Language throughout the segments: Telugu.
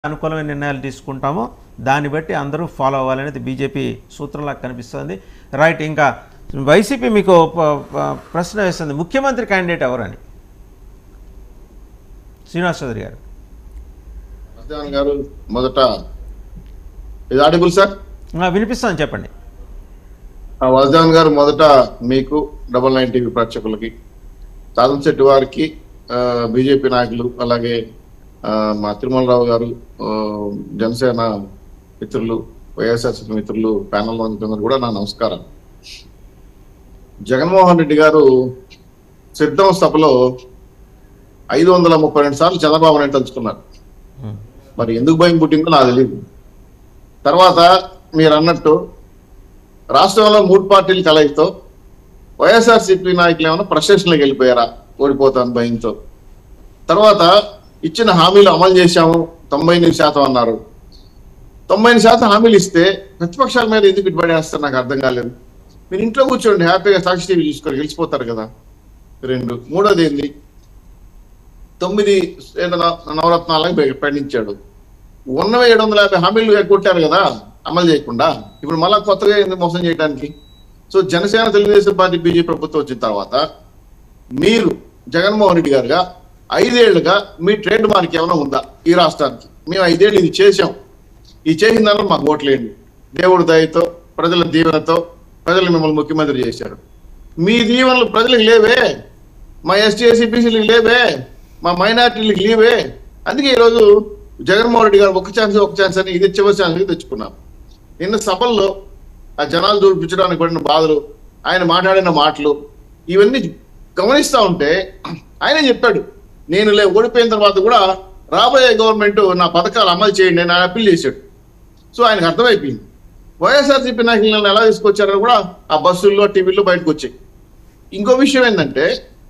అనుకూలమైన నిర్ణయాలు తీసుకుంటామో దాన్ని బట్టి అందరూ ఫాలో అవ్వాలనేది బీజేపీ సూత్రంలా కనిపిస్తుంది రైట్ ఇంకా వైసీపీ మీకు ప- ప- ప్రశ్న వేస్తుంది ముఖ్యమంత్రి క్యాండిడేట్ ఎవరని శ్రీనివాస్ చౌదరి గారు మధ్యాహ్నం గారు మొదట ఇది ఆడిబుల్ సార్ ఆ, వినిపిస్తాను చెప్పండి ఆ, వజదాన్ గారు మొదట మీకు డబల్ నైన్ టీవీ ప్రేక్షకులకి సాధన శెట్టి వారికి బీజేపీ నాయకులు అలాగే ఆ, మా తిరుమలరావు గారు ఆ, జనసేన మిత్రులు వైఎస్ఆర్సీపీ మిత్రులు ప్యానల్ అందరూ కూడా నా నమస్కారం జగన్మోహన్ రెడ్డి గారు సిద్ధం సభలో ఐదు వందల ముప్పై రెండు సార్లు చంద్రబాబు నాయుడు తలుచుకున్నారు ఉమ్. మరి ఎందుకు భయం పుట్టిందో నాకు తెలియదు తర్వాత మీరు అన్నట్టు రాష్ట్రంలో మూడు పార్టీలు కలయితో వైఎస్ఆర్సీపీ నాయకులు ఏమైనా ప్రశ్నలోకి వెళ్ళిపోయారా ఓడిపోతాను భయంతో తర్వాత ఇచ్చిన హామీలు అమలు చేశాము తొంభై ఎనిమిది శాతం అన్నారు తొంభై ఎనిమిది శాతం హామీలు ఇస్తే ప్రతిపక్షాల మీద ఎందుకు ఇటుబడేస్తారు నాకు అర్థం కాలేదు మీరు ఇంట్లో కూర్చోండి హ్యాపీగా సాక్షి టీవీ చూసుకొని గెలిచిపోతారు కదా రెండు మూడోది ఏంది తొమ్మిది ఏదైనా నవరత్నాలకు ప్రకటించాడు ఉన్నవే ఏడు వందల యాభై హామీలు కొట్టారు కదా అమలు చేయకుండా ఇప్పుడు మళ్ళా కొత్తగా ఏంది మోసం చేయడానికి so Janasena Telugu Desam party BJP ప్రభుత్వం వచ్చిన తర్వాత మీరు జగన్మోహన్ రెడ్డి గారుగా ఐదేళ్లుగా మీ ట్రేడ్ మార్క్ ఏమైనా ఉందా ఈ రాష్ట్రానికి మేము ఐదేళ్ళు ఇది చేశాం ఈ చేసిన దానిలో మాకు ఓట్లేండి దేవుడి దయతో ప్రజల దీవెనతో ప్రజలు మిమ్మల్ని ముఖ్యమంత్రి చేశారు మీ దీవెనలు ప్రజలకు లేవే మా ఎస్టీ ఎస్సీ బీసీలకు లేవే మా మైనార్టీలకు లేవే అందుకే ఈరోజు జగన్మోహన్ రెడ్డి గారు ఒక ఛాన్స్ ఒక ఛాన్స్ అని ఇది చివరి ఛాన్స్ తెచ్చుకున్నాం నిన్న సభల్లో ఆ జనాలు చూపించడానికి పడిన బాధలు ఆయన మాట్లాడిన మాటలు ఇవన్నీ గమనిస్తా ఉంటే ఆయనే చెప్పాడు నేను లే ఓడిపోయిన తర్వాత కూడా రాబోయే గవర్నమెంట్ నా పథకాలు అమలు చేయండి అని ఆయన అప్పీల్ చేశాడు సో ఆయనకు అర్థమైపోయింది వైఎస్ఆర్సీపీ నాయకులు నన్ను ఎలా తీసుకొచ్చారో కూడా ఆ బస్సుల్లో టీవీల్లో బయటకు వచ్చాయి ఇంకో విషయం ఏంటంటే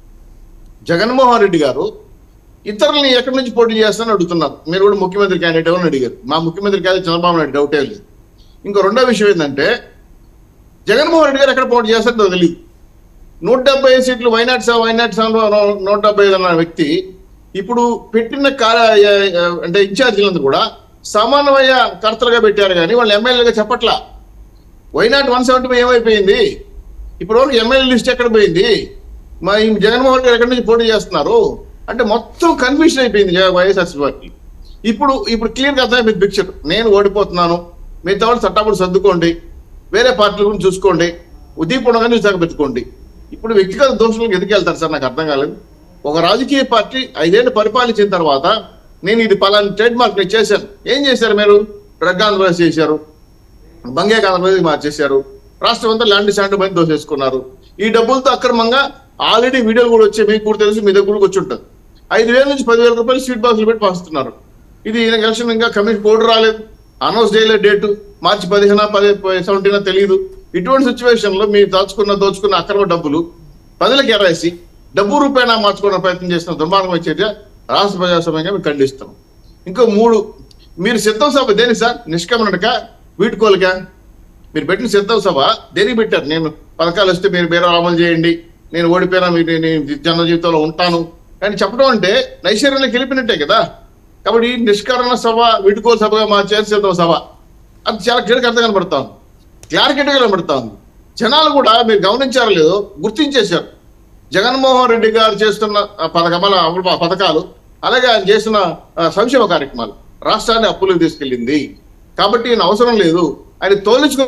జగన్మోహన్ రెడ్డి గారు ఇతరులని ఎక్కడి నుంచి పోటీ చేస్తారని అడుగుతున్నారు మీరు కూడా ముఖ్యమంత్రి క్యాండిడేట్ ఎవరని అడిగారు మా ముఖ్యమంత్రి క్యాండిడేట్ చంద్రబాబు నాయుడు డౌటే లేదు ఇంకో రెండో విషయం ఏంటంటే జగన్మోహన్ రెడ్డి గారు ఎక్కడ పోటీ చేస్తారో తెలియదు నూట డెబ్బై ఐదు సీట్లు వైనాట్ సభ వైనాట్ సభలో నూట డెబ్బై ఐదు అన్న వ్యక్తి ఇప్పుడు పెట్టిన కార్య అంటే ఇన్ఛార్జీలందరూ కూడా సమన్వయ కర్తలుగా పెట్టారు కానీ వాళ్ళు ఎమ్మెల్యేగా చెప్పట్లా వైనాట్ వన్ సెవెంటీ ఏమైపోయింది ఇప్పుడు వరకు ఎమ్మెల్యే లిస్ట్ ఎక్కడ పోయింది మా ఈ జగన్మోహన్ గారు ఎక్కడి నుంచి పోటీ చేస్తున్నారు అంటే మొత్తం కన్ఫ్యూజన్ అయిపోయింది జగ- వైఎస్ఆర్సీ పార్టీ ఇప్పుడు ఇప్పుడు క్లియర్ గా అర్థమైపోయింది పిక్చర్ నేను ఓడిపోతున్నాను మిగతా వాళ్ళు చట్టప్పుడు సర్దుకోండి వేరే పార్టీల గురించి చూసుకోండి ఉదయపూర్ణంగా విశాఖ పెట్టుకోండి ఇప్పుడు వ్యక్తిగత దోషులకు ఎందుకు వెళ్తారు సార్ నాకు అర్థం కాలేదు ఒక రాజకీయ పార్టీ ఐదేళ్ళు పరిపాలించిన తర్వాత నేను ఇది పలాని ట్రేడ్ మార్క్ నేను చేశాను ఏం చేశారు మీరు డ్రగ్ ఆంధ్రప్రదేశ్ చేశారు బంగాక ఆంధ్రప్రదేశ్ మార్చేశారు రాష్ట్రం అంతా ల్యాండ్ శాండ్ పైన దోసేసుకున్నారు ఈ డబ్బులతో అక్రమంగా ఆల్రెడీ వీడియోలు కూడా వచ్చి మీకు కూడా తెలుసు మీ దగ్గర కూడా వచ్చి ఉంటుంది ఐదు వేల నుంచి పదివేల రూపాయలు స్వీట్ బాక్సులు పెట్టి పంచుతున్నారు ఇది ఎలక్షన్ ఇంకా కమిషన్ కోడ్ రాలేదు అనౌన్స్ చేయలేదు డేటు మార్చి పదిహేన పది సెవెంటీనా తెలియదు ఇటువంటి సిచ్యువేషన్ లో మీరు దాచుకున్న దోచుకున్న అక్రమ డబ్బులు ప్రజలకు ఎరేసి డబ్బు రూపాయన మార్చుకోవడం ప్రయత్నం చేసిన దుర్మార్గమైన చర్య రాష్ట్ర ప్రజాస్వామ్యంగా మేము ఖండిస్తాం ఇంకో మూడు మీరు సిద్ధం సభ దేని సార్ నిష్క్రమణక వీటుకోలుగా మీరు పెట్టిన సిద్ధం సభ దేనికి పెట్టారు నేను పథకాలు వస్తే మీరు వేరే అమలు చేయండి నేను ఓడిపోయినా మీరు నేను జన జీవితంలో ఉంటాను కానీ చెప్పడం అంటే నైశ్వర్యంలోకి వెళ్ళిపోయినట్టే కదా కాబట్టి ఈ నిష్కరణ సభ వీటుకోలు సభగా మార్చేది సిద్ధం సభ అది చాలా క్లియర్గా అర్థం కనబడతాను క్లారిటీగా కనబడతాను జనాలు కూడా మీరు గమనించారో లేదో గుర్తించేశారు జగన్మోహన్ రెడ్డి గారు చేస్తున్న ఆ పథకమాల అమలు పథకాలు అలాగే ఆయన చేసిన ఆ, సంక్షేమ కార్యక్రమాలు రాష్ట్రాన్ని అప్పులకు తీసుకెళ్ళింది కాబట్టి ఈయన అవసరం లేదు ఆయన తోలించుకో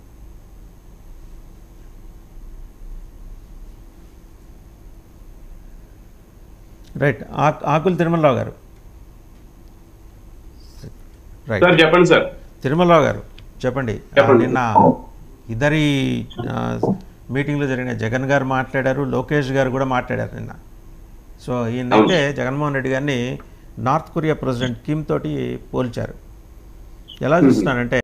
రైట్ ఆ- ఆకుల తిరుమలరావు గారు రైట్ సార్ చెప్పండి సార్ తిరుమలరావు గారు చెప్పండి ఆ, చెప్పండి. నిన్న ఇద్దరి ఆ, మీటింగ్లో జరిగిన జగన్ గారు మాట్లాడారు లోకేష్ గారు కూడా మాట్లాడారు నిన్న సో ఈయనైతే జగన్మోహన్ రెడ్డి గారిని నార్త్ కొరియా ప్రెసిడెంట్ కిమ్ తోటి పోల్చారు ఎలా చూస్తున్నానంటే